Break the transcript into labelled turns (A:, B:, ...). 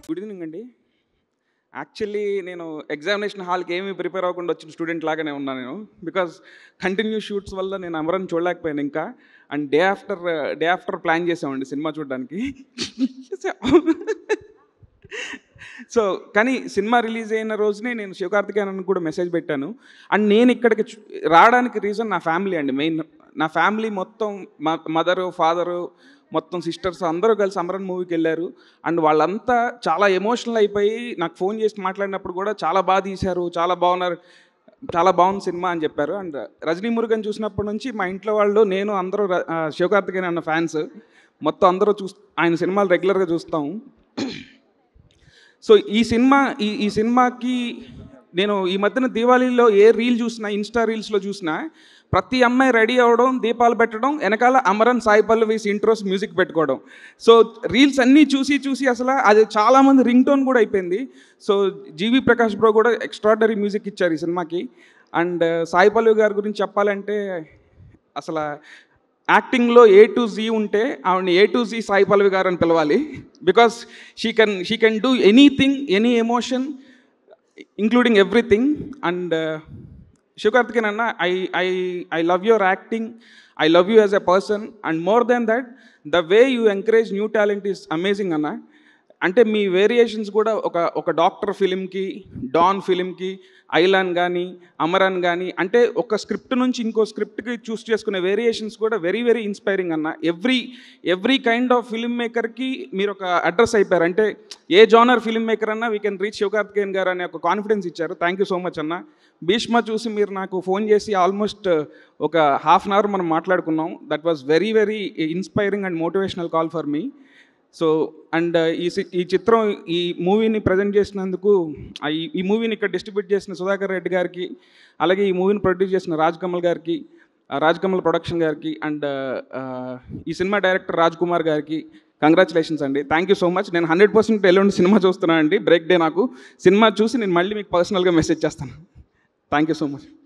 A: good evening అండి actually నేను examination హాల్కి ఏమీ ప్రిపేర్ అవ్వకుండా వచ్చిన స్టూడెంట్ లాగానే ఉన్నాను నేను బికాజ్ కంటిన్యూ షూట్స్ వల్ల నేను అమరన్ చూడలేకపోయాను ఇంకా and day after day after plan చేసామండి సినిమా చూడడానికి సో కానీ సినిమా రిలీజ్ అయిన రోజునే నేను శివకార్తికేయన్ కూడా మెసేజ్ పెట్టాను అండ్ నేను ఇక్కడికి చు- రావడానికి రీజన్ నా ఫ్యామిలీ అండి మెయిన్ నా ఫ్యామిలీ మొత్తం మా మదరు ఫాదరు మొత్తం సిస్టర్స్ అందరూ కలిసి అమరన్ మూవీకి వెళ్ళారు అండ్ వాళ్ళంతా చాలా ఎమోషనల్ అయిపోయి నాకు ఫోన్ చేసి మాట్లాడినప్పుడు కూడా చాలా బాగా తీశారు చాలా బాగున్నారు చాలా బాగుంది సినిమా అని చెప్పారు అండ్ రజనీ మురుగన్ చూసినప్పటి నుంచి మా ఇంట్లో వాళ్ళు నేను అందరూ ర- ఆ, శివకార్తికేయన్ అన్న ఫ్యాన్స్ మొత్తం అందరూ చూ ఆయన సినిమాలు రెగ్యులర్గా చూస్తాం సో ఈ సినిమా ఈ ఈ సినిమాకి నేను ఈ మధ్యన దీవాళీలో ఏ రీల్ చూసినా ఇన్స్టా రీల్స్లో చూసినా ప్రతి అమ్మాయి రెడీ అవ్వడం దీపాలు పెట్టడం వెనకాల అమరన్ సాయి పల్లవిస్ ఇంట్రోస్ మ్యూజిక్ పెట్టుకోవడం సో రీల్స్ అన్నీ చూసి చూసి అసలు అది చాలామంది రింగ్ టోన్ కూడా అయిపోయింది సో జీవి ప్రకాష్ బ్రో కూడా ఎక్స్ట్రాడనరీ మ్యూజిక్ ఇచ్చారు ఈ సినిమాకి అండ్ సాయి పల్లవి గారి గురించి చెప్పాలంటే అసలు యాక్టింగ్లో ఏ టు జీ ఉంటే ఆవిడని A to Z Sai Pallavi గారు అని పిలవాలి because she can she can do anything any emotion including everything and Sivakarthikeyan అన్న I I I love your acting I love you as a person and more than that the way you encourage new talent is amazing అన్న అంటే మీ variations కూడా ఒక ఒక doctor ఫిలింకి Don ఫిలింకి ఐలాన్ కానీ అమరాన్ కానీ అంటే ఒక స్క్రిప్ట్ నుంచి ఇంకో స్క్రిప్ట్కి చూస్ చేసుకునే వేరియేషన్స్ కూడా వెరీ వెరీ ఇన్స్పైరింగ్ అన్న every every kind of film మేకర్కి మీరు ఒక అడ్రస్ అయిపోయారు అంటే ఏ జానర్ ఫిల్మ్ మేకర్ అన్నా వీ కెన్ రీచ్ శివకార్తికేయన్ గారు అనే ఒక కాన్ఫిడెన్స్ ఇచ్చారు థ్యాంక్ యూ సో మచ్ అన్న భీష్మ చూసి మీరు నాకు ఫోన్ చేసి ఆల్మోస్ట్ ఒక హాఫ్ అన్ అవర్ మనం మాట్లాడుకున్నాం that was very very inspiring and motivational call for me so and ఈ సి- ఈ చిత్రం ఈ మూవీని ప్రజెంట్ చేసినందుకు ఆ ఈ- ఈ మూవీని ఇక్కడ డిస్ట్రిబ్యూట్ చేసిన సుధాకర్ రెడ్డి గారికి అలాగే ఈ మూవీని ప్రొడ్యూస్ చేసిన రాజ్ కమల్ గారికి ఆ రాజ్ కమల్ ప్రొడక్షన్ గారికి అండ్ ఈ సినిమా డైరెక్టర్ రాజ్ కుమార్ గారికి కంగ్రాచులేషన్స్ అండి థ్యాంక్ యూ సో మచ్ నేను హండ్రెడ్ పర్సెంట్ ఎల్లుండి సినిమా చూస్తున్నాను అండి బ్రేక్ డే నాకు సినిమా చూసి నేను మళ్ళీ మీకు పర్సనల్గా మెసేజ్ చేస్తాను థ్యాంక్ యూ సో మచ్